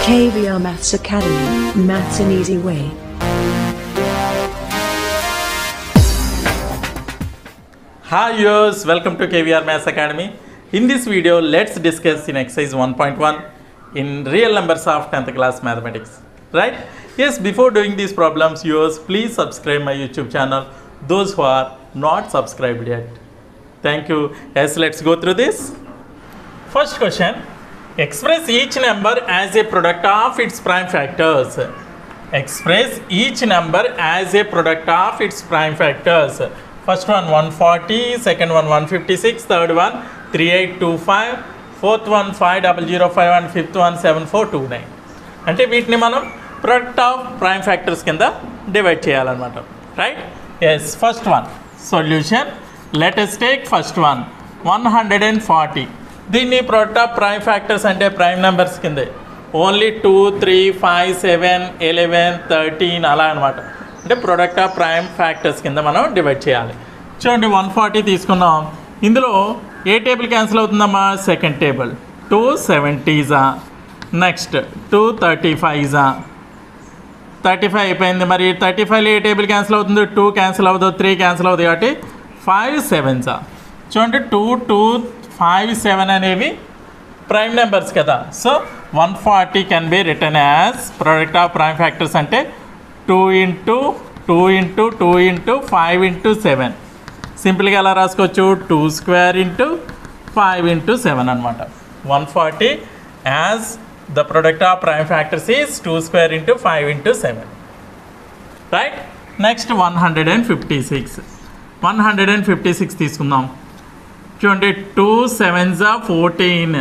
KVR Maths Academy, Maths an Easy Way. Hi viewers, welcome to KVR Maths Academy. In this video, let's discuss in exercise 1.1 in real numbers of 10th class mathematics. Right? Yes, before doing these problems, viewers, please subscribe my YouTube channel. Those who are not subscribed yet. Thank you. Yes, let's go through this. First question. Express each number as a product of its prime factors. Express each number as a product of its prime factors. First one 140, second one 156, third one 3825, fourth one 5005 and fifth one 7429. అంటే వీటిని మనం product of prime factors కింద divide చేయాలన్నమాట right yes first one solution let us take first one one hundred and forty దీన్ని product of prime factors అంటే prime numbers కిందే only two three five seven eleven thirteen అలా అనమాట అంటే product of prime factors కింద మనం divide చేయాలి చూడండి వన్ ఫార్టీ తీసుకున్నాం ఇందులో ఏ టేబుల్ క్యాన్సిల్ అవుతుందమ్మా సెకండ్ టేబుల్ టూ సెవెంటీజా నెక్స్ట్ టూ థర్టీ ఫైవ్జా థర్టీ ఫైవ్ అయిపోయింది మరి థర్టీ ఫైవ్లో ఏ టేబుల్ క్యాన్సిల్ అవుతుంది టూ క్యాన్సిల్ అవుతుంది త్రీ క్యాన్సిల్ అవుతుంది కాబట్టి ఫైవ్ సెవెన్సా చూడండి టూ టూ ఫైవ్ సెవెన్ అనేవి ప్రైమ్ నెంబర్స్ కదా so one forty can be written as product of prime factors అంటే two into two into two into five into seven సింపుల్గా ఎలా రాసుకోవచ్చు two square into five into seven అనమాట one forty as the product of prime factors is two square into five into seven right next one hundred and fifty six one hundred and fifty six తీసుకుందాం చూడండి two seven జా fourteen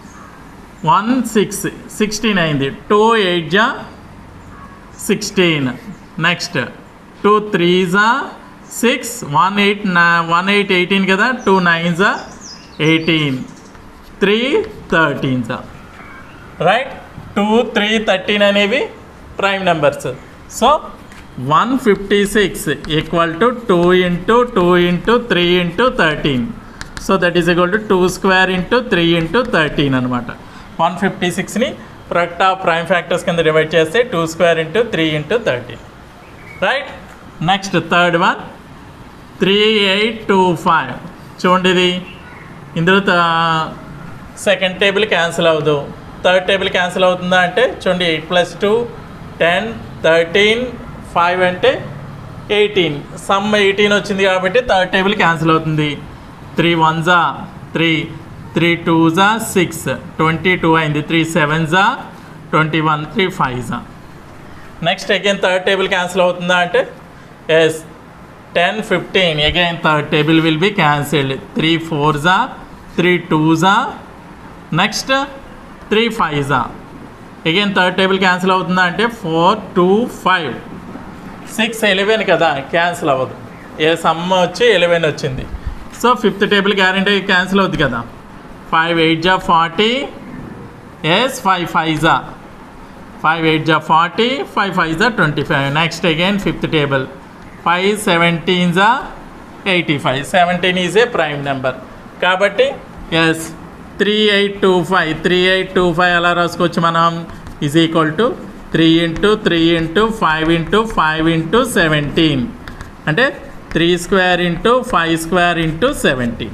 one six sixteen అయింది two eight జా sixteen next two three జా six one eight one eight eighteen కదా two nine జా eighteen three thirteen జా right two three thirteen అనేవి prime numbers so one fifty six equal to two into two into three into thirteen so that is equal to two square into three into thirteen అనమాట one fifty సిక్స్ని product of prime factors కింద divide చేస్తే two square into three into thirteen right next third one three eight two five చూడండి ఇది ఇందులో second table cancel అవ్వదు third table cancel అవుతుందా అంటే చూడండి eight plus two ten thirteen five అంటే ఎయిటీన్ సమ్ ఎయిటీన్ వచ్చింది కాబట్టి థర్డ్ టేబుల్ క్యాన్సిల్ అవుతుంది త్రీ వన్ జా త్రీ త్రీ టూ జా సిక్స్ ట్వంటీ టూ అయింది త్రీ సెవెన్ జా ట్వంటీ వన్ త్రీ ఫైవ్ జా next again third table cancel అవుతుందా అంటే yes ten fifteen again third table will be cancelled three four జా three two జా next three five జా again third table cancel అవుతుందా అంటే four two five six eleven కదా cancel అవ్వదు ఏ సమ్ వచ్చి ఎలెవెన్ వచ్చింది so fifth table guarantee cancel అవుద్ది కదా ఫైవ్ ఎయిట్ జా ఫార్టీ ఎస్ ఫైవ్ ఫైవ్ జా ఫైవ్ ఎయిట్ జా ఫార్టీ ఫైవ్ ఫైవ్ జా twenty five next again fifth table five seventeen జా eighty five seventeen is a prime number కాబట్టి yes three eight two five three eight two five ఎలా రాసుకోవచ్చు మనం is equal to three into three into five into five into seventeen అంటే three square into five square into seventeen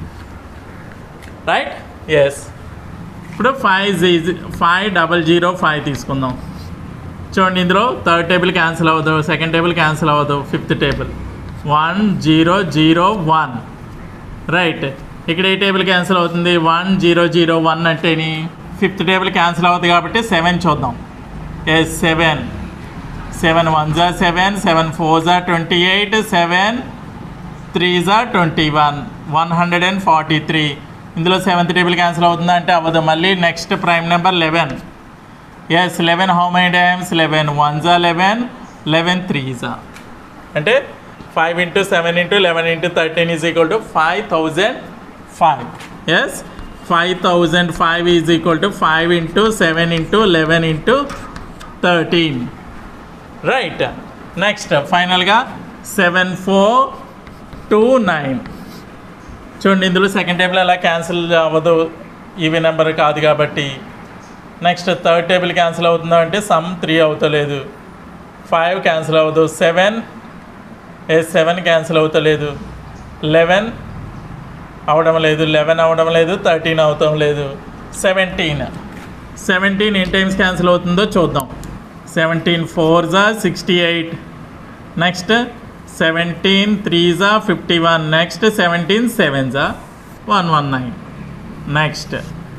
right yes ఇప్పుడు five జీజ్ five double zero five తీసుకుందాం చూడండి ఇందులో third table cancel అవ్వదు సెకండ్ టేబుల్ క్యాన్సిల్ అవ్వదు fifth table one zero zero one right ఇక్కడ ఏ టేబుల్ క్యాన్సిల్ అవుతుంది వన్ జీరో జీరో వన్ అంటేని ఫిఫ్త్ టేబుల్ క్యాన్సిల్ అవుతుంది కాబట్టి సెవెన్ చూద్దాం ఎస్ సెవెన్ సెవెన్ వన్ జా సెవెన్ సెవెన్ ఫోర్ జా ట్వంటీ ఎయిట్ సెవెన్ త్రీ జా twenty one one hundred and forty three ఇందులో సెవెంత్ టేబుల్ క్యాన్సిల్ అవుతుందా అంటే అవ్వదు మళ్ళీ next prime number eleven yes eleven how many times eleven one జా eleven eleven three జా అంటే five into seven into eleven into thirteen is equal to five thousand five yes five thousand five is equal to five into seven into eleven into thirteen right next ఫైనల్గా seven four two nine చూడండి ఇందులో second table అలా cancel అవ్వదు even number కాదు కాబట్టి next third table cancel అవుతుందా అంటే sum three అవుతలేదు ఫైవ్ క్యాన్సిల్ అవ్వదు సెవెన్ ఏ సెవెన్ క్యాన్సిల్ అవుతలేదు లెవెన్ అవడం లేదు లెవెన్ అవడం లేదు థర్టీన్ అవటం లేదు seventeen seventeen N times cancel అవుతుందో చూద్దాం సెవెంటీన్ ఫోర్ జా sixty eight next seventeen three జా fifty one next seventeen seven జా వన్ వన్ నైన్ నెక్స్ట్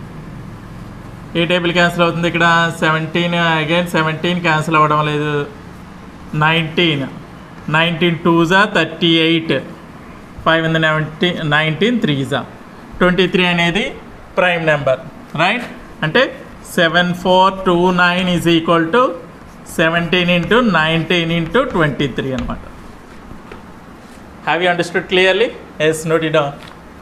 ఏ టేబుల్ క్యాన్సిల్ అవుతుంది ఇక్కడ సెవెంటీన్ అగైన్ సెవెంటీన్ క్యాన్సిల్ అవ్వడం లేదు నైన్టీన్ నైన్టీన్ టూ జా థర్టీ ఎయిట్ ఫైవ్ వంద నైన్టీ నైన్టీన్ త్రీ జా ట్వంటీ త్రీ అనేది ప్రైమ్ నెంబర్ రైట్ అంటే seven four two nine is equal to seventeen into nineteen into twenty three అనమాట have you understood clearly yes note it down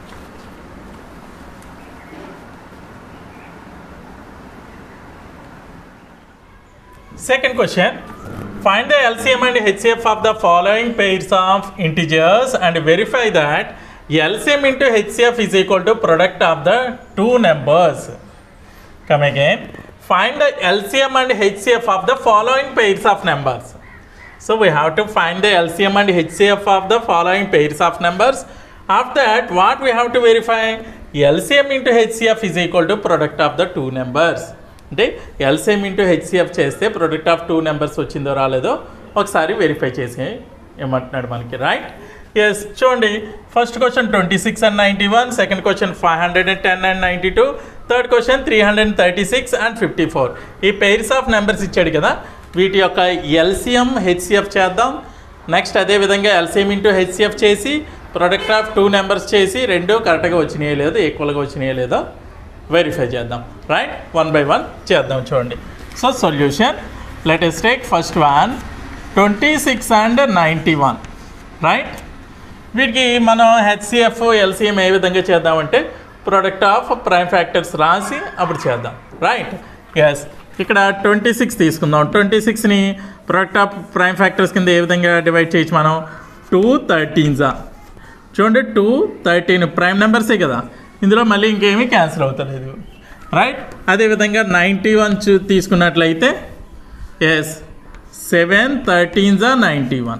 Second question. Find the LCM and HCF of the following pairs of integers and verify that LCM into HCF is equal to product of the two numbers. Come again. Find the LCM and HCF of the following pairs of numbers. So we have to find the LCM and HCF of the following pairs of numbers. After that, what we have to verify? LCM into HCF is equal to product of the two numbers. అంటే LCM into HCF చేస్తే product of two numbers వచ్చిందో రాలేదో ఒకసారి verify చేసి ఏమంటున్నాడు మనకి right yes చూడండి first question twenty six and ninety one second question five hundred and ten and ninety two third question three hundred and thirty six and fifty four ఈ pairs of numbers ఇచ్చాడు కదా వీటి యొక్క LCM HCF చేద్దాం next అదేవిధంగా LCM into HCF చేసి product of two numbers చేసి రెండు కరెక్ట్గా వచ్చినాయో లేదో ఈక్వల్గా వచ్చినాయో లేదో వెరిఫై చేద్దాం రైట్ వన్ బై వన్ చేద్దాం చూడండి so solution let us take first one twenty six and ninety one right వీటికి మనం హెచ్సిఎఫ్ ఎల్సిఎం ఏ విధంగా చేద్దామంటే ప్రొడక్ట్ ఆఫ్ ప్రైమ్ ఫ్యాక్టర్స్ రాసి అప్పుడు చేద్దాం రైట్ ఎస్ ఇక్కడ ట్వంటీ సిక్స్ తీసుకుందాం ట్వంటీ సిక్స్ని ప్రొడక్ట్ ఆఫ్ ప్రైమ్ ఫ్యాక్టర్స్ కింద ఏ విధంగా డివైడ్ చేయొచ్చు మనం టూ థర్టీన్జా చూడండి టూ థర్టీన్ ప్రైమ్ నెంబర్సే కదా ఇందులో మళ్ళీ ఇంకేమీ క్యాన్సిల్ అవుతలేదు రైట్ అదేవిధంగా నైంటీ వన్ చూ తీసుకున్నట్లయితే ఎస్ సెవెన్ థర్టీన్ జా నైంటీ వన్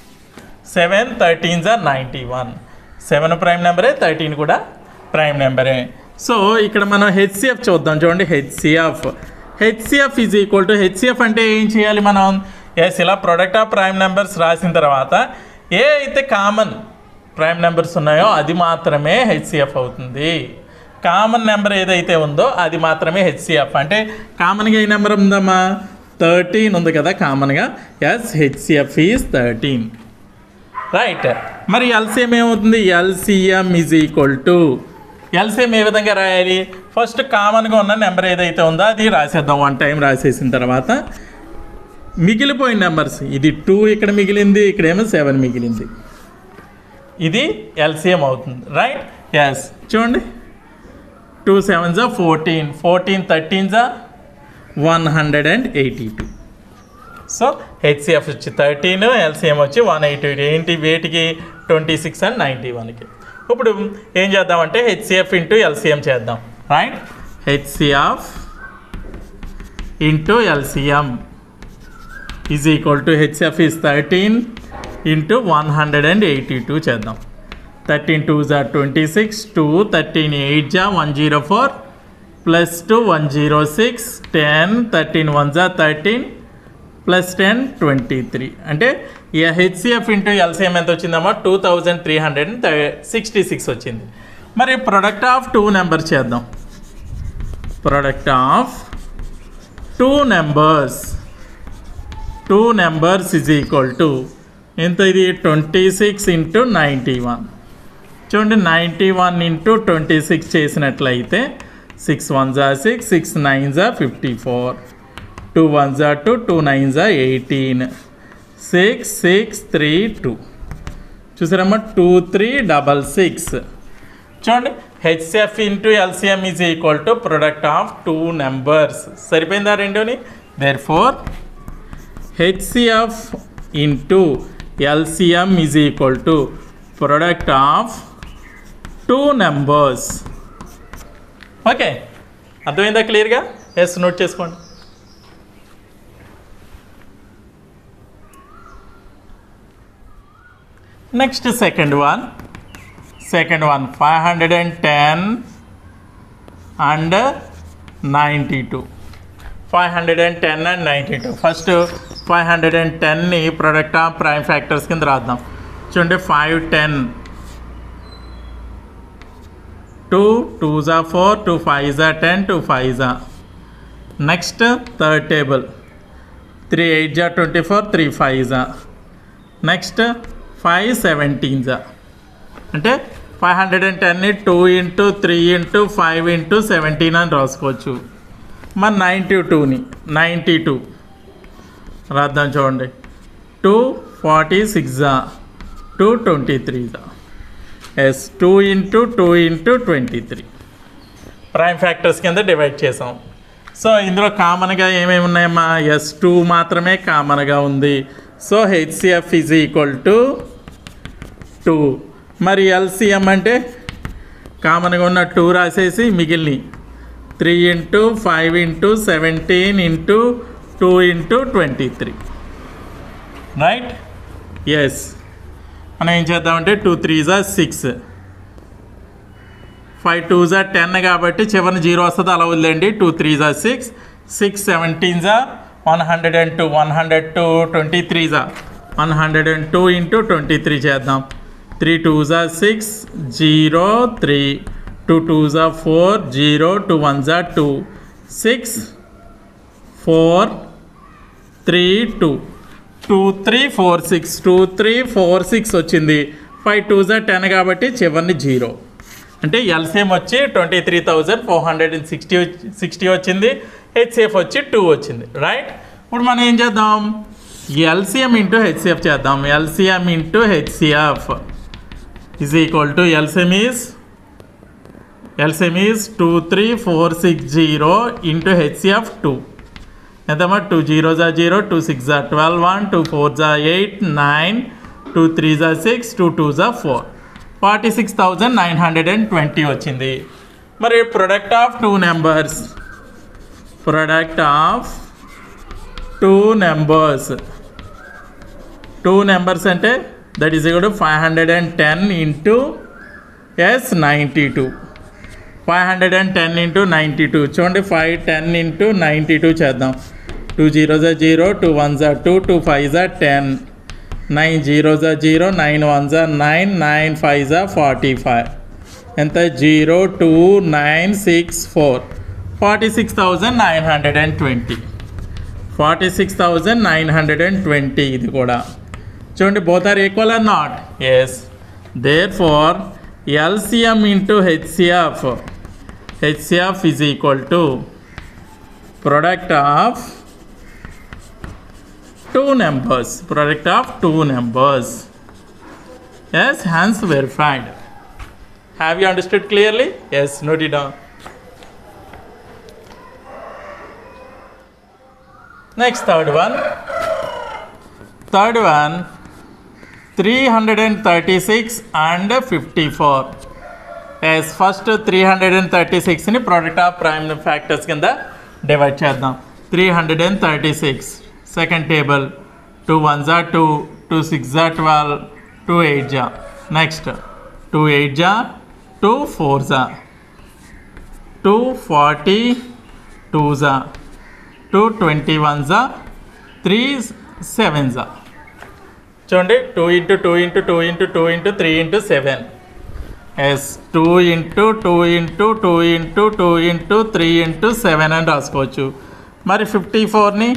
సెవెన్ థర్టీన్ జా నైంటీ వన్ సెవెన్ ప్రైమ్ నెంబరే థర్టీన్ కూడా ప్రైమ్ నెంబరే సో ఇక్కడ మనం హెచ్సిఎఫ్ చూద్దాం చూడండి HCF HCF is equal to HCF అంటే ఏం చేయాలి మనం ఎస్ ఇలా ప్రొడక్ట్ ఆఫ్ ప్రైమ్ నెంబర్స్ రాసిన తర్వాత ఏ అయితే కామన్ ప్రైమ్ నెంబర్స్ ఉన్నాయో అది మాత్రమే హెచ్సిఎఫ్ అవుతుంది కామన్ నెంబర్ ఏదైతే ఉందో అది మాత్రమే హెచ్సిఎఫ్ అంటే కామన్గా ఏ నెంబర్ ఉందమ్మా థర్టీన్ ఉంది కదా కామన్గా yes HCF is thirteen right మరి ఎల్సిఎం ఏమవుతుంది LCM is equal to LCM ఏ విధంగా రాయాలి ఫస్ట్ కామన్గా ఉన్న నెంబర్ ఏదైతే ఉందో అది రాసేద్దాం వన్ టైం రాసేసిన తర్వాత మిగిలిపోయిన నెంబర్స్ ఇది టూ ఇక్కడ మిగిలింది ఇక్కడేమో సెవెన్ మిగిలింది ఇది ఎల్సిఎం అవుతుంది రైట్ ఎస్ చూడండి టూ సెవెన్ జా ఫోర్టీన్ ఫోర్టీన్ థర్టీన్ జా one hundred and eighty two so HCF వచ్చి థర్టీన్ ఎల్సిఎం వచ్చి వన్ ఎయిటీ ఏంటి వేటికి ట్వంటీ సిక్స్ అండ్ నైంటీ వన్కి ఇప్పుడు ఏం చేద్దామంటే హెచ్సిఎఫ్ ఇంటూ ఎల్సిఎం చేద్దాం right HCF into LCM is equal to HCF is thirteen into one hundred and eighty two చేద్దాం థర్టీన్ టూ జా twenty six two thirteen eight జా one zero four plus two one zero six ten thirteen one జా thirteen plus ten twenty three అంటే ఈ HCF into LCM ఎంత వచ్చిందమ్మా two thousand three hundred and sixty six వచ్చింది మరి product of two number చేద్దాం product of two numbers two numbers is equal to ఎంత ఇది twenty six into ninety one చూడండి ninety one into twenty six చేసినట్లయితే six one జా six six nine జా fifty four two one జా two two nine జా eighteen six six three two చూసారమ్మా two three double six చూడండి HCF into LCM is equal to product of two numbers సరిపోయిందా రెండుని therefore HCF into LCM is equal to product of two numbers okay అర్థమైందా క్లియర్గా yes note చేసుకోండి next second one second one five hundred and ten and ninety two five hundred and ten and ninety two first five hundred and టెన్ని product of prime factors కింద రాద్దాం చూడండి five ten two two జా four two five జా ten two five జా next third table three eight జా twenty four three five జా next five seventeen జా అంటే ఫైవ్ హండ్రెడ్ అండ్ టెన్ని two into three into five into seventeen అని రాసుకోవచ్చు మరి నైంటీ టూని నైంటీ టూ రాద్దాం చూడండి టూ ఫార్టీ సిక్స్ జా టూ ట్వంటీ త్రీ జా yes two into two into twenty three prime factors కింద డివైడ్ చేసాం సో ఇందులో కామన్గా ఏమేమి ఉన్నాయమ్మా ఎస్ టూ మాత్రమే కామన్గా ఉంది so HCF is equal to two మరి ఎల్సిఎం అంటే కామన్గా ఉన్న టూ రాసేసి మిగిలిన three into five into seventeen into two into twenty three right yes మనం ఏం చేద్దామంటే టూ త్రీ జా సిక్స్ ఫైవ్ టూ జా టెన్ కాబట్టి చివరిని జీరో వస్తుంది అలా వదిలేండి టూ త్రీ జా సిక్స్ సిక్స్ సెవెంటీన్ జా one hundred and two one hundred two twenty three జా one hundred and two into twenty three చేద్దాం త్రీ టూ జా six zero three two two జా ఫోర్ జీరో టూ వన్ జా two six four three two two three four six two three four six వచ్చింది five two జా ten కాబట్టి చివరిని zero అంటే LCM వచ్చి twenty three thousand four hundred and sixty sixty వచ్చింది HCF వచ్చి two వచ్చింది రైట్ ఇప్పుడు మనం ఏం చేద్దాం ఎల్సిఎం ఇంటూ హెచ్సిఎఫ్ చేద్దాం LCM into HCF is equal to LCM is LCM is two three four six zero into HCF two ఎంతమ్మా two zero జా జీరో టూ సిక్స్ జా ట్వెల్వ్ వన్ టూ ఫోర్ జా eight nine two three జా six two two జా four forty six thousand nine hundred and twenty వచ్చింది మరి product of two numbers product of two numbers two numbers అంటే that is కూడా five hundred and ten into yes ninety two five hundred and ten into ninety two చూడండి five ten into ninety two చేద్దాం two zero జా zero two one జా two two five జా ten nine zero జా zero nine one జా nine nine five జా forty five ఎంత zero two nine six four forty six thousand nine hundred and twenty forty six thousand nine hundred and twenty ఇది కూడా చూడండి both are equal or not yes therefore LCM into HCF HCF is equal to product of two numbers product of two numbers yes hence verified have you understood clearly yes note it down next third one third one 336 and 54 yes first 336 ని product of prime factors కింద divide చేద్దాం 336 second table two one జా two two six జా twelve two eight జా next two eight జా two four జా two forty two జా two twenty one జా త్రీ సెవెన్ జా చూడండి two into two into two into two into three into seven yes two into two into two into two into three into seven అని రాసుకోవచ్చు మరి fifty ఫోర్ని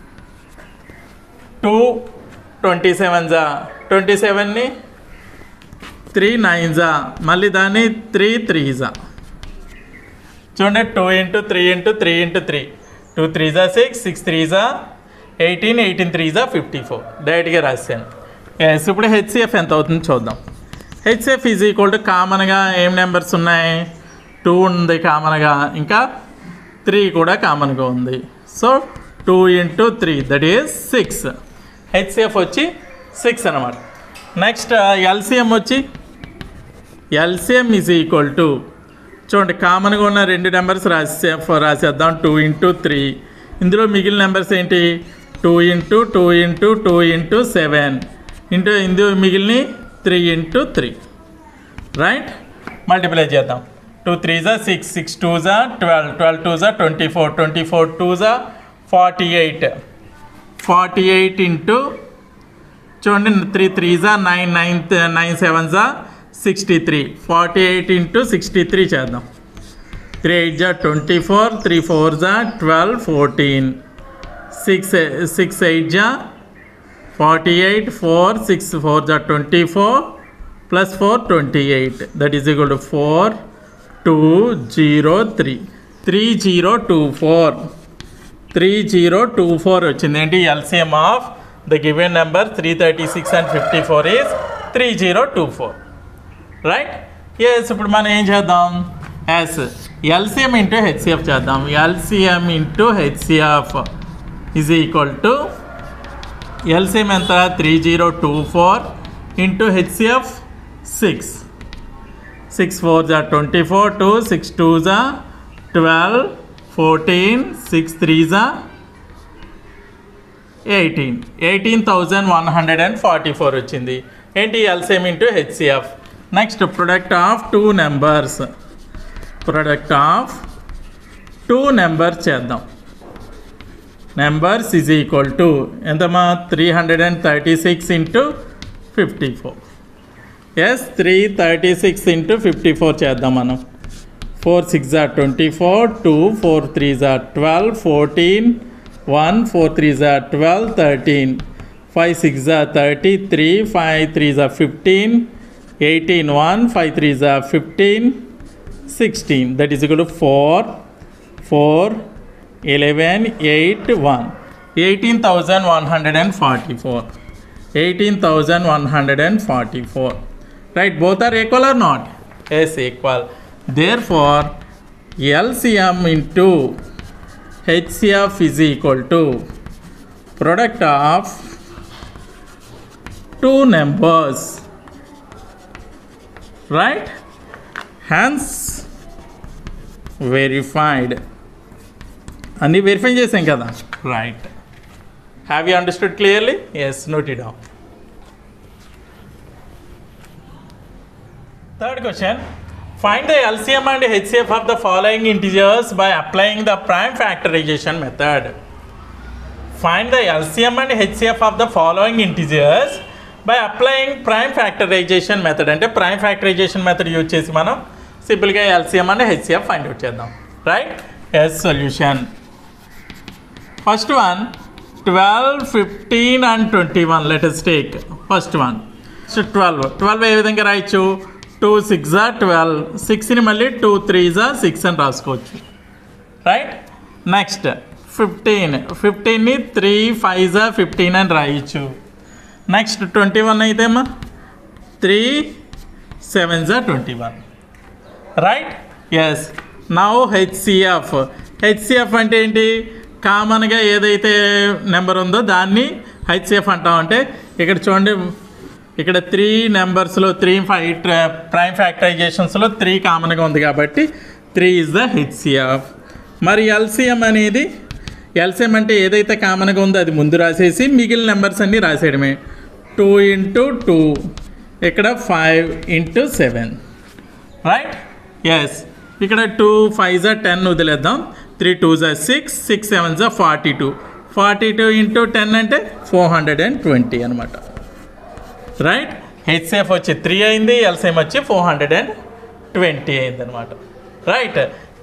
two twenty seven జా twenty సెవెన్ని three nine జా మళ్ళీ దాన్ని త్రీ త్రీ జా చూడండి two into three into three into three two three జా సిక్స్ సిక్స్ త్రీ జా ఎయిటీన్ ఎయిటీన్ త్రీ జా ఫిఫ్టీ ఫోర్ డైరెక్ట్గా రాశాను ఎస్ ఇప్పుడు హెచ్సిఎఫ్ ఎంత అవుతుందో చూద్దాం హెచ్సిఎఫ్ ఈజ్ ఈక్వల్ టు కామన్గా ఏం నెంబర్స్ ఉన్నాయి టూ ఉంది కామన్గా ఇంకా త్రీ కూడా కామన్గా ఉంది so two into three that is six HCF వచ్చి సిక్స్ అనమాట నెక్స్ట్ ఎల్సిఎం వచ్చి ఎల్సిఎం ఈజ్ ఈక్వల్ టు చూడండి కామన్గా ఉన్న రెండు నెంబర్స్ రాసే రాసేద్దాం టూ ఇంటూ త్రీ ఇందులో మిగిలిన నెంబర్స్ ఏంటి two into two into two into seven into ఇందులో మిగిలిన three into three right multiply చేద్దాం టూ త్రీ జా సిక్స్ సిక్స్ టూ జా ట్వెల్వ్ ట్వెల్వ్ టూ జా twenty four twenty four two జా forty eight forty eight into చూడండి three three జా nine nine nine seven జా sixty three forty eight into sixty three చేద్దాం three eight జా twenty four three four జా twelve fourteen six six eight జా forty eight four six four జా twenty four plus four twenty eight that is equal to four two zero three three zero two four three zero two four వచ్చింది ఏంటి LCM of the given number three thirty six and fifty four is three zero two four right yes ఇప్పుడు మనం ఏం చేద్దాం yes LCM into HCF చేద్దాం LCM into HCF is equal to LCM ఎంత three zero two four into HCF six six four జా twenty four two six two జా twelve fourteen six three జా eighteen eighteen thousand one hundred and forty four వచ్చింది ఏంటి LCM into HCF next product of two numbers product of two numbers చేద్దాం numbers is equal to ఎంతమా three hundred and thirty six into fifty four yes three thirty six into fifty four చేద్దాం మనం four six జా twenty four two four three జా twelve fourteen one four three జా twelve thirteen five six జా thirty three five three జా fifteen eighteen one five three జా fifteen sixteen that is equal to four four eleven eight one eighteen thousand one hundred and forty four eighteen thousand one hundred and forty four right both are equal or not yes equal therefore LCM into HCF is equal to product of two numbers right hence verified అన్నీ verify చేసాం కదా right have you understood clearly yes note it down third question find the LCM and HCF of the following integers by applying the prime factorisation method find the LCM and HCF of the following integers by applying prime factorisation method అంటే prime factorisation method use చేసి మనం సింపుల్గా LCM and HCF find out చేద్దాం right yes solution first one twelve fifteen and twenty one let's take first one so twelve twelve ఏ విధంగా రాయొచ్చు two six జా twelve సిక్స్ని మళ్ళీ టూ త్రీ జా సిక్స్ అని రాసుకోవచ్చు రైట్ నెక్స్ట్ ఫిఫ్టీన్ ఫిఫ్టీన్ని త్రీ ఫైవ్ జా ఫిఫ్టీన్ అని రాయొచ్చు నెక్స్ట్ ట్వంటీ వన్ అయితే అమ్మా త్రీ సెవెన్ జా twenty one right yes now HCF HCF అంటే ఏంటి కామన్గా ఏదైతే నెంబర్ ఉందో దాన్ని హెచ్సిఎఫ్ అంటామంటే ఇక్కడ చూడండి ఇక్కడ త్రీ నెంబర్స్లో త్రీ ఫైవ్ ప్రైమ్ ఫ్యాక్టరైజేషన్స్లో త్రీ కామన్గా ఉంది కాబట్టి త్రీ ఇస్ ద హెచ్సిఎఫ్ మరి ఎల్సిఎం అనేది ఎల్సిఎం అంటే ఏదైతే కామన్గా ఉందో అది ముందు రాసేసి మిగిలిన నెంబర్స్ అన్నీ రాసేయడమే టూ ఇంటూ టూ ఇక్కడ five into seven right yes ఇక్కడ టూ ఫైవ్ జా టెన్ వదిలేద్దాం త్రీ టూ జా సిక్స్ సిక్స్ సెవెన్ జా forty two forty two into ten అంటే ఫోర్ హండ్రెడ్ అండ్ ట్వంటీ అనమాట రైట్ హెచ్సిఎఫ్ వచ్చి త్రీ అయింది ఎల్సిఎం వచ్చి ఫోర్ హండ్రెడ్ అండ్ ట్వంటీ అయింది అనమాట రైట్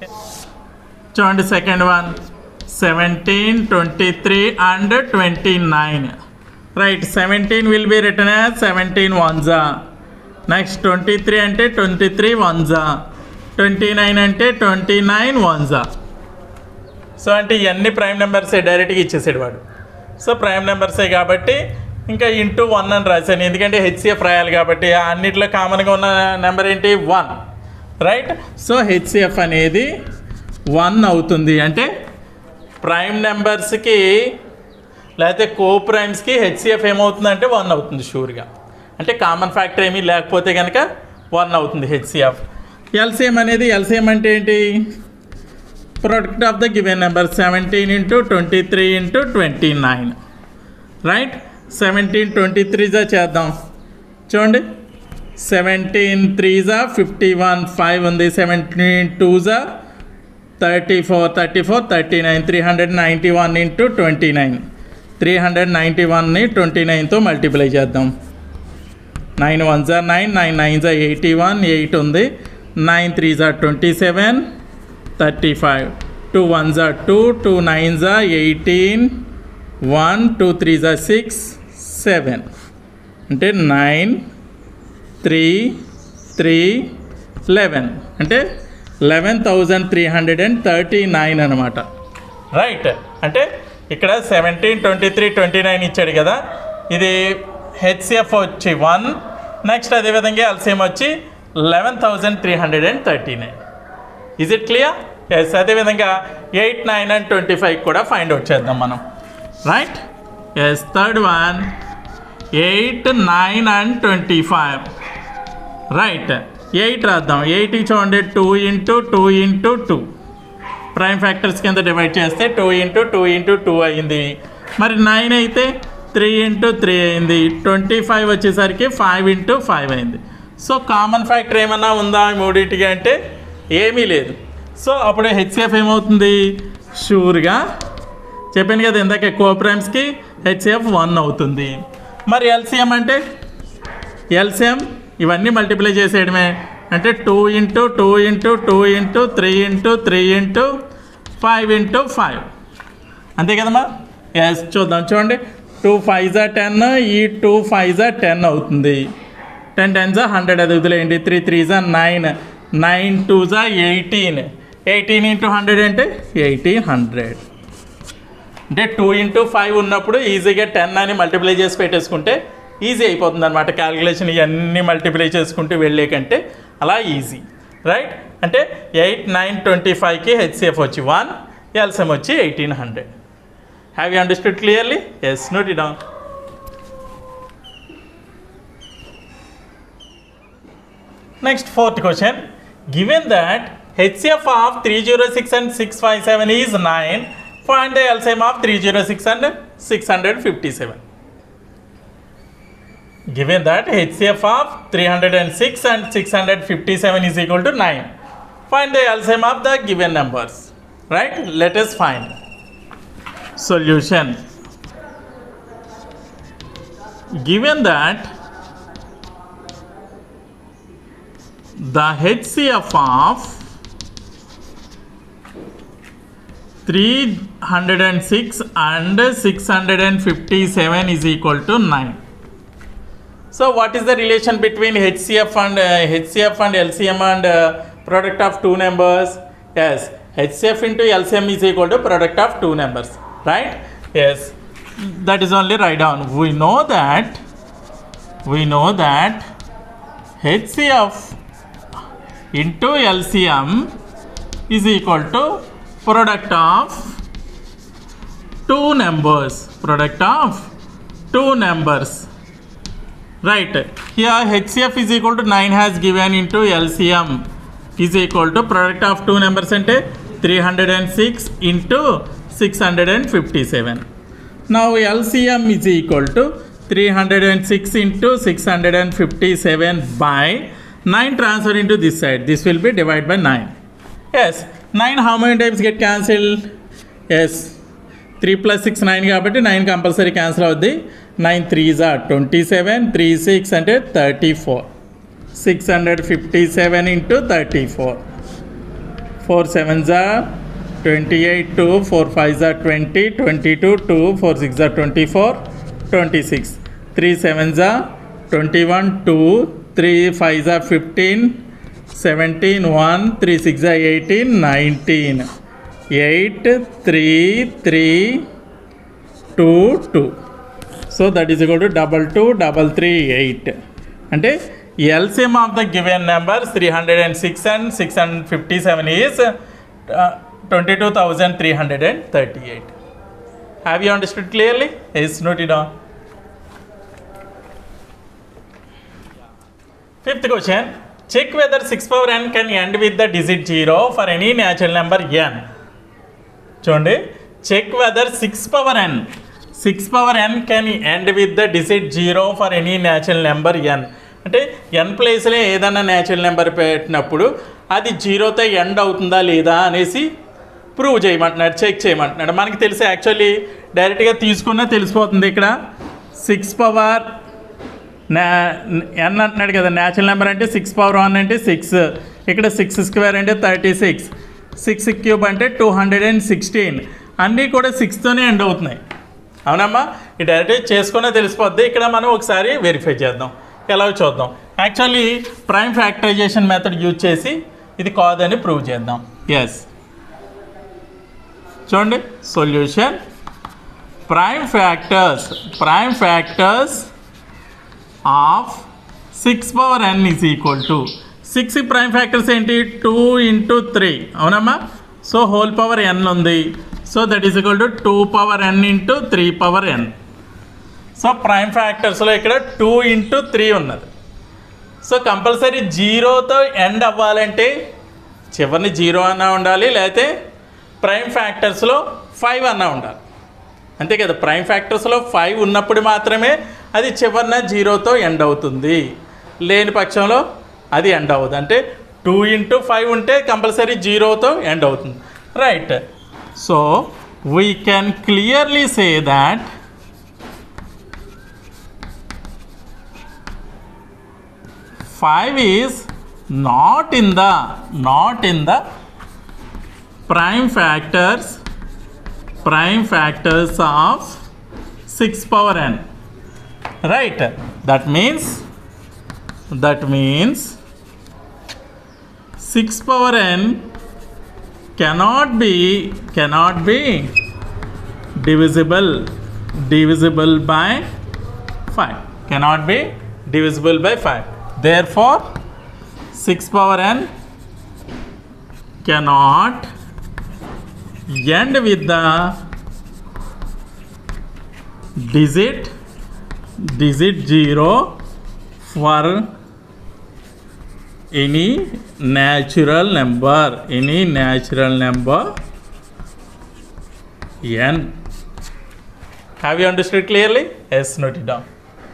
చూడండి second one seventeen twenty three and twenty nine right seventeen will be written as seventeen వన్జా next twenty three అంటే twenty three వన్జా twenty nine అంటే twenty nine వన్జా so అంటే ఇవన్నీ ప్రైమ్ నెంబర్సే డైరెక్ట్గా ఇచ్చేసాడు వాడు సో ప్రైమ్ నెంబర్సే కాబట్టి ఇంకా ఇంటూ వన్ అని రాశాను ఎందుకంటే హెచ్సిఎఫ్ రాయాలి కాబట్టి ఆ అన్నిట్లో కామన్గా ఉన్న నెంబర్ ఏంటి వన్ రైట్ సో హెచ్సిఎఫ్ అనేది వన్ అవుతుంది అంటే ప్రైమ్ నెంబర్స్కి లేకపోతే కో ప్రైమ్స్కి హెచ్సిఎఫ్ ఏమవుతుందంటే వన్ అవుతుంది షూర్గా అంటే కామన్ ఫ్యాక్టర్ ఏమీ లేకపోతే కనుక వన్ అవుతుంది హెచ్సిఎఫ్ ఎల్సిఎం అనేది ఎల్సిఎం అంటే ఏంటి product of the given number seventeen into twenty three into twenty nine right seventeen twenty త్రీజా చేద్దాం చూడండి సెవెంటీన్ త్రీజా ఫిఫ్టీ వన్ ఫైవ్ ఉంది సెవెంటీన్ టూజా thirty four thirty four thirty nine three hundred ninety one into twenty nine three hundred ninety వన్ని twenty నైన్తో multiply చేద్దాం nine one జా నైన్ నైన్ నైన్ జా ఎయిటీ వన్ ఎయిట్ ఉంది nine three జా twenty seven thirty five two one జా two two nine జా eighteen one two three జా సిక్స్ సెవెన్ అంటే నైన్ త్రీ త్రీ లెవెన్ అంటే eleven thousand three hundred and thirty nine అనమాట right అంటే ఇక్కడ seventeen twenty three twenty nine ఇచ్చాడు కదా ఇది హెచ్సిఎఫ్ వచ్చి వన్ నెక్స్ట్ అదేవిధంగా ఎల్సిఎం వచ్చి eleven thousand three hundred and thirty nine is it clear yes అదేవిధంగా eight nine and twenty five కూడా ఫైండ్ అవుట్ చేద్దాం మనం right yes third one eight nine and twenty five right eight రాద్దాం ఎయిట్కి చూడండి two into two into two prime factors కింద divide చేస్తే two into two into two అయింది మరి నైన్ అయితే త్రీ ఇంటూ త్రీ అయింది ట్వంటీ ఫైవ్ వచ్చేసరికి ఫైవ్ ఇంటూ ఫైవ్ అయింది సో కామన్ ఫ్యాక్టర్ ఏమన్నా ఉందా ఈ మూడింటికి అంటే ఏమీ లేదు సో అప్పుడు హెచ్సిఎఫ్ ఏమవుతుంది షూర్గా చెప్పాను కదా ఇందాక ఎక్కువ ప్రైమ్స్కి హెచ్సిఎఫ్ వన్ అవుతుంది మరి ఎల్సిఎం అంటే ఎల్సిఎం ఇవన్నీ మల్టిప్లై చేసేయడమే అంటే two into two into two into three into three into five into five అంతే కదమ్మా ఎస్ చూద్దాం చూడండి టూ ఫైవ్ జా టెన్ ఈ టూ ఫైవ్ జా టెన్ అవుతుంది టెన్ టెన్ జా హండ్రెడ్ అది వదిలేయండి త్రీ త్రీ జా నైన్ నైన్ టూ జా ఎయిటీన్ ఎయిటీన్ ఇంటూ హండ్రెడ్ అంటే ఎయిటీన్ హండ్రెడ్ అంటే టూ ఇంటూ ఫైవ్ ఉన్నప్పుడు ఈజీగా టెన్ అని మల్టిప్లై చేసి పెట్టేసుకుంటే ఈజీ అయిపోతుంది అనమాట క్యాలిక్యులేషన్ ఇవన్నీ మల్టిప్లై చేసుకుంటూ వెళ్ళే కంటే అలా ఈజీ రైట్ అంటే ఎయిట్ నైన్ ట్వంటీ ఫైవ్కి హెచ్సిఎఫ్ వచ్చి వన్ ఎల్సిఎం వచ్చి eighteen hundred have you understood clearly yes note it down next fourth question given that HCF of three zero six and six five seven is nine find the LCM of three zero six and six hundred fifty seven given that HCF of 306 and 657 is equal to 9. Find the LCM of the given numbers. Right? Let us find. Solution. Given that the HCF of 306 and 657 is equal to 9. So what is the relation between HCF and uh, HCF and LCM and uh, product of two numbers? Yes, HCF into LCM is equal to product of two numbers, right? Yes, that is only write down. We know that we know that HCF into LCM is equal to product of two numbers. Product of two numbers. Right. Here HCF is equal to 9 has given into LCM is equal to product of two numbers అంటే 306 into 657. Now LCM is equal to 306 into 657 by 9 transfer into this side. This will be divided by 9. Yes. 9 how many times get cancelled? Yes. Three plus six nine కాబట్టి nine compulsory cancel అవుద్ది nine three జా twenty seven three six అంటే thirty four six hundred fifty seven into thirty four four seven జా twenty eight two four five జా twenty twenty two two four six జా twenty four twenty six three seven జా twenty one two three five జా fifteen seventeen one three six జా eighteen nineteen eight three three two two so that is equal to double two double three eight అంటే LCM of the given number three hundred and six and six hundred fifty seven is twenty two thousand three hundred and thirty eight have you understood clearly yes note it on fifth question check whether six power n can end with the digit zero for any natural number n చూడండి check whether six power n six power n can end with the digit zero for any natural number n అంటే n ప్లేస్లో ఏదైనా natural number పెట్టినప్పుడు అది జీరోతో end అవుతుందా లేదా అనేసి prove చేయమంటున్నాడు చెక్ చేయమంటున్నాడు మనకి తెలిసి యాక్చువల్లీ డైరెక్ట్గా తీసుకున్నా తెలిసిపోతుంది ఇక్కడ సిక్స్ పవర్ నా ఎన్ అంటున్నాడు కదా న్యాచురల్ నెంబర్ అంటే సిక్స్ పవర్ వన్ అంటే సిక్స్ ఇక్కడ సిక్స్ స్క్వేర్ అంటే థర్టీ సిక్స్ సిక్స్ క్యూబ్ అంటే టూ హండ్రెడ్ అండ్ సిక్స్టీన్ అన్నీ కూడా సిక్స్తోనే ఎండ్ అవుతున్నాయి అవునమ్మా ఈ డైరెక్ట్ చేసుకునే తెలిసిపోద్ది ఇక్కడ మనం ఒకసారి వెరిఫై చేద్దాం ఎలా చూద్దాం actually prime factorisation method use చేసి ఇది కాదని ప్రూవ్ చేద్దాం ఎస్ చూడండి solution prime factors prime factors of six power n is equal to six prime factors ఏంటి టూ ఇంటూ త్రీ అవునమ్మా సో హోల్ పవర్ ఎన్ ఉంది so that is equal to two power n into three power n so prime ఫ్యాక్టర్స్లో ఇక్కడ two into three ఉన్నది so compulsory జీరోతో end అవ్వాలంటే చివరిని zero అన్నా ఉండాలి లేకపోతే ప్రైమ్ ఫ్యాక్టర్స్లో ఫైవ్ అన్నా ఉండాలి అంతే కదా ప్రైమ్ ఫ్యాక్టర్స్లో ఫైవ్ ఉన్నప్పుడు మాత్రమే అది చివరిన జీరోతో ఎండ్ అవుతుంది లేని పక్షంలో అది ఎండ్ అవ్వదు అంటే టూ ఇంటూ ఫైవ్ ఉంటే కంపల్సరీ జీరోతో ఎండ్ అవుతుంది right so we can clearly say that five is not in the not in the prime factors prime factors of 6 power n right that means that means 6 power n cannot be cannot be divisible divisible by 5 cannot be divisible by 5 therefore 6 power n cannot end with the digit digit 0 for any natural number any natural number n have you understood clearly yes note it down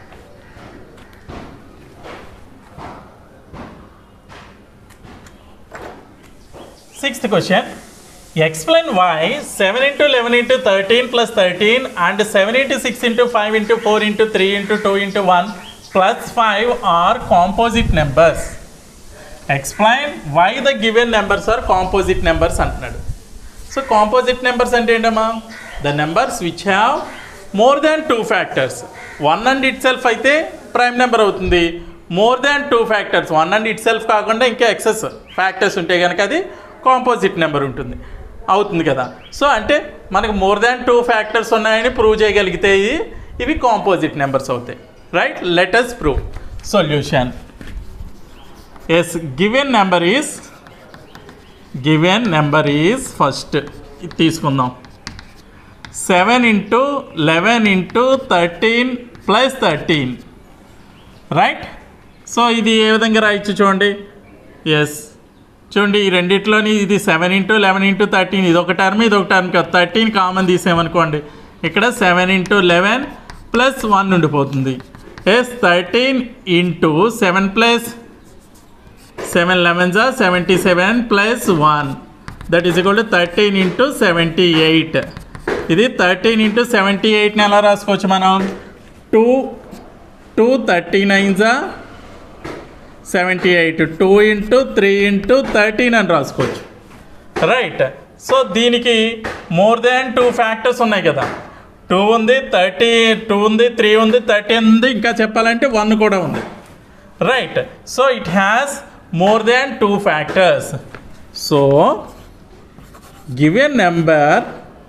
sixth question Explain why 7 into 11 into 13 plus 13 and 7 into 6 into 5 into 4 into 3 into 2 into 1 plus 5 are composite numbers. Explain why the given numbers are composite numbers అంటున్నాడు so composite numbers అంటే ఏంటమ్మా the numbers which have more than two factors one and itself అయితే prime number అవుతుంది more than two factors one and itself కాకుండా ఇంకా excess factors ఉంటే కనుక అది కాంపోజిట్ నెంబర్ ఉంటుంది అవుతుంది కదా సో అంటే మనకు మోర్ దాన్ టూ ఫ్యాక్టర్స్ ఉన్నాయని ప్రూవ్ చేయగలిగితే ఇవి- ఇవి కాంపోజిట్ నెంబర్స్ అవుతాయి right let us prove solution yes given number is given number is first తీసుకుందాం seven into eleven into thirteen plus thirteen right so ఇది ఏ విధంగా రాయొచ్చు చూడండి ఎస్ చూడండి ఈ రెండిట్లోని ఇది seven into eleven into thirteen ఇది ఒక టర్మ్ ఇది ఒక టర్మ్ కదా థర్టీన్ కామన్ తీసామనుకోండి ఇక్కడ seven into eleven plus one ఉండిపోతుంది yes thirteen into seven plus seven eleven జా seventy seven plus one that is equal to thirteen into seventy ఎయిట్ ఇది థర్టీన్ ఇంటూ సెవెంటీ ఎయిట్ని ఎలా రాసుకోవచ్చు మనం టూ టూ థర్టీ నైన్ జా seventy eight two into three into thirteen అని రాసుకోవచ్చు రైట్ సో దీనికి మోర్ దాన్ టూ ఫ్యాక్టర్స్ ఉన్నాయి కదా టూ ఉంది థర్టీ టూ ఉంది త్రీ ఉంది థర్టీన్ ఉంది ఇంకా చెప్పాలంటే వన్ కూడా ఉంది right so it has more than two factors so given number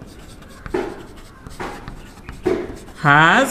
has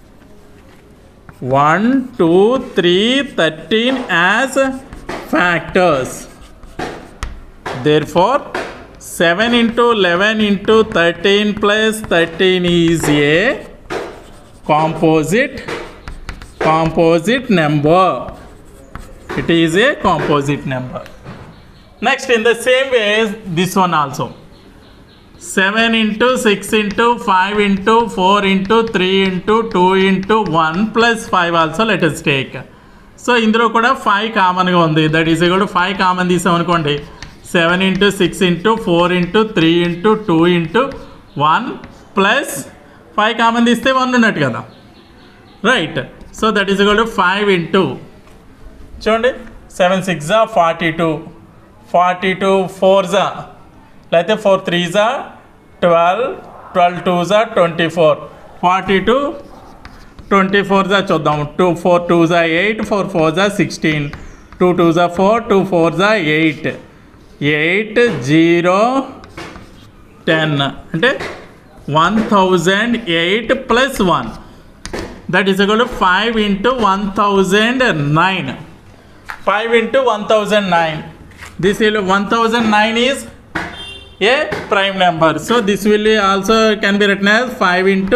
one two three thirteen as factors therefore 7 into 11 into 13 plus 13 is a composite composite number it is a composite number next in the same way this one also 7 into 6 into 5 into 4 into 3 into 2 into 1 plus 5 also let us take సో ఇందులో కూడా five కామన్గా ఉంది that is కూడా five common తీసామనుకోండి seven into six into four into three into two into one plus five common తీస్తే one ఉన్నట్టు కదా రైట్ సో దట్ ఈస్ కూడా ఫైవ్ ఇంటూ చూడండి సెవెన్ సిక్స్ జా forty two forty two four జా లేకపోతే ఫోర్ త్రీ జా ట్వెల్వ్ ట్వెల్వ్ టూ జా twenty four forty two twenty four జా చూద్దాం టూ ఫోర్ టూ జా ఎయిట్ ఫోర్ ఫోర్ జా సిక్స్టీన్ టూ టూ జా ఫోర్ టూ ఫోర్ జా ఎయిట్ ఎయిట్ జీరో టెన్ అంటే one thousand eight plus one that is equal to five into one thousand nine five into one thousand nine this will one thousand nine is a prime number so this will be also can be written as 5 into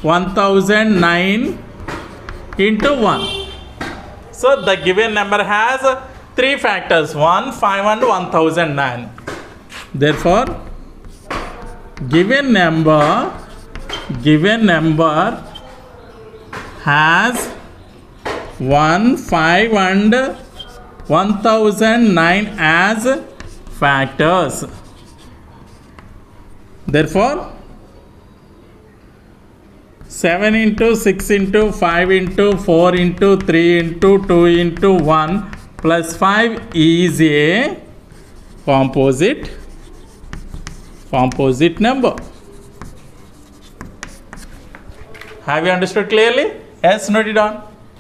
1009 into 1 so the given number has three factors 1 5 and 1009 therefore given number given number has 1 5 and 1009 as factors therefore 7 into 6 into 5 into 4 into 3 into 2 into 1 plus 5 is a composite composite number have you understood clearly yes note it down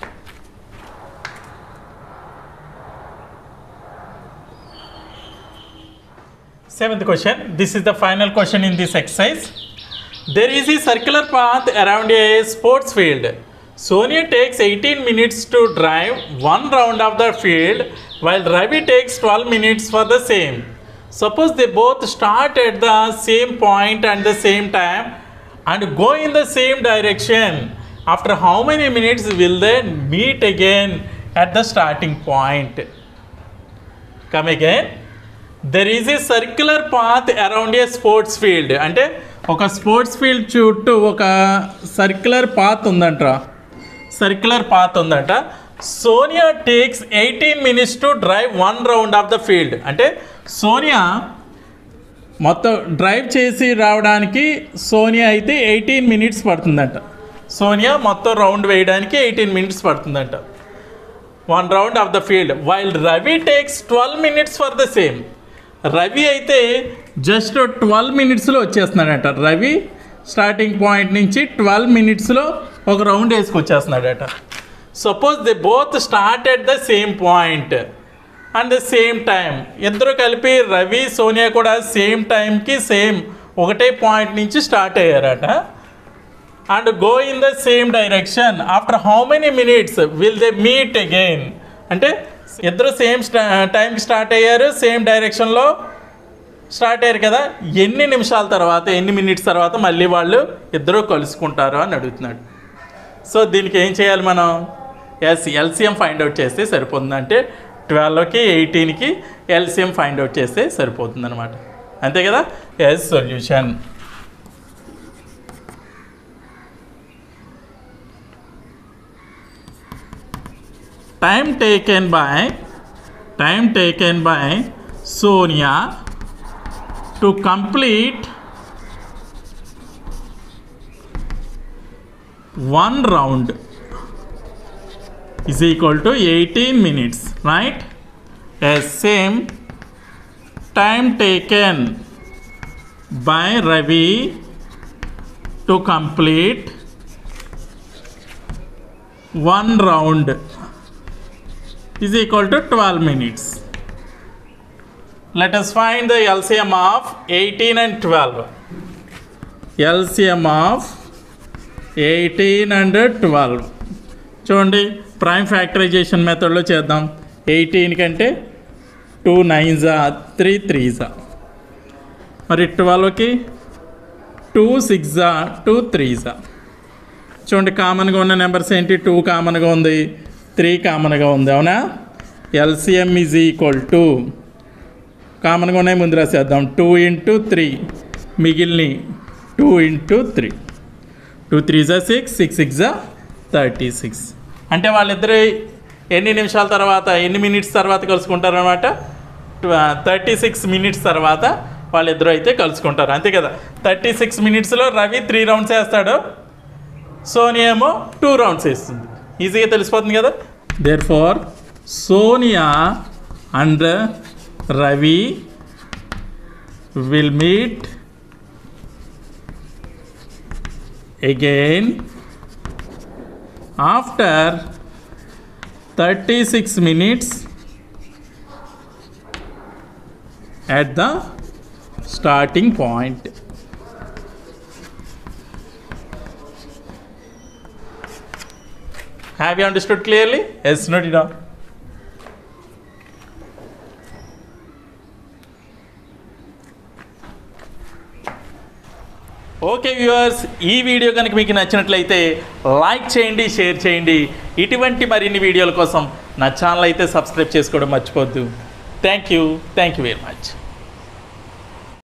Seventh question. This is the final question in this exercise. There is a circular path around a sports field. Sonia takes 18 minutes to drive one round of the field while Ravi takes 12 minutes for the same. Suppose they both start at the same point at the same time and go in the same direction. After how many minutes will they meet again at the starting point? Come again. There is a circular path around a sports field అంటే ఒక sports field చుట్టూ ఒక circular path ఉందంట circular path ఉందంట Sonia takes eighteen minutes to drive one round of the field అంటే సోనియా మొత్తం drive చేసి రావడానికి సోనియా అయితే ఎయిటీన్ మినిట్స్ పడుతుందంట సోనియా మొత్తం రౌండ్ వేయడానికి ఎయిటీన్ మినిట్స్ పడుతుందంట one round of the field while Ravi takes twelve minutes for the same Ravi అయితే జస్ట్ ట్వెల్వ్ మినిట్స్లో వచ్చేస్తున్నాడట రవి స్టార్టింగ్ పాయింట్ నుంచి ట్వెల్వ్ మినిట్స్లో ఒక రౌండ్ వేసుకొచ్చేస్తున్నాడట suppose they both start at the same point and the same time ఇద్దరు కలిపి రవి సోనియా కూడా సేమ్ టైంకి సేమ్ ఒకటే పాయింట్ నుంచి స్టార్ట్ అయ్యారట and go in the same direction after how many minutes will they meet again అంటే ఇద్దరు సేమ్ టైంకి స్టార్ట్ అయ్యారు సేమ్ డైరెక్షన్లో స్టార్ట్ అయ్యారు కదా ఎన్ని నిమిషాల తర్వాత ఎన్ని మినిట్స్ తర్వాత మళ్ళీ వాళ్ళు ఇద్దరు కలుసుకుంటారు అని అడుగుతున్నాడు సో దీనికి ఏం చేయాలి మనం ఎస్ ఎల్సిఎం ఫైండ్ అవుట్ చేస్తే సరిపోతుంది అంటే ట్వెల్వ్కి ఎయిటీన్కి ఎల్సిఎం ఫైండ్ అవుట్ చేస్తే సరిపోతుంది అనమాట అంతే కదా yes solution time taken by time taken by Sonia to complete one round is equal to 18 minutes right as same time taken by Ravi to complete one round is equal to 12 minutes. Let us find the LCM of 18 and 12. LCM of 18 and 12. చూడండి prime factorisation మెథడ్లో చేద్దాం eighteen కంటే two నైన్జా three త్రీజా మరి ట్వెల్వ్కి two సిక్స్జా two త్రీజా చూడండి కామన్గా ఉన్న numbers ఏంటి టూ కామన్గా ఉంది త్రీ కామన్గా ఉంది అవునా ఎల్సిఎం ఈజ్ ఈక్వల్ టు కామన్గా ఉన్నాయి ముందు రాసేద్దాం టూ ఇంటూ త్రీ మిగిలిన two into three two three జా సిక్స్ సిక్స్ సిక్స్ జా థర్టీ సిక్స్ అంటే వాళ్ళిద్దరు ఎన్ని నిమిషాల తర్వాత ఎన్ని మినిట్స్ తర్వాత కలుసుకుంటారు అనమాట థర్టీ సిక్స్ మినిట్స్ తర్వాత వాళ్ళిద్దరూ అయితే కలుసుకుంటారు అంతే కదా థర్టీ సిక్స్ మినిట్స్లో రవి త్రీ రౌండ్స్ వేస్తాడు సోనియా ఏమో టూ రౌండ్స్ వేస్తుంది ఈజీగా తెలిసిపోతుంది కదా therefore Sonia and Ravi will meet again after 36 minutes at the starting point have you understood clearly yes note it down okay viewers ఈ వీడియో కనుక మీకు నచ్చినట్లయితే లైక్ చేయండి షేర్ చేయండి ఇటువంటి మరిన్ని వీడియోల కోసం నా ఛానల్ అయితే సబ్స్క్రైబ్ చేసుకోవడం మర్చిపోద్దు thank you thank you very much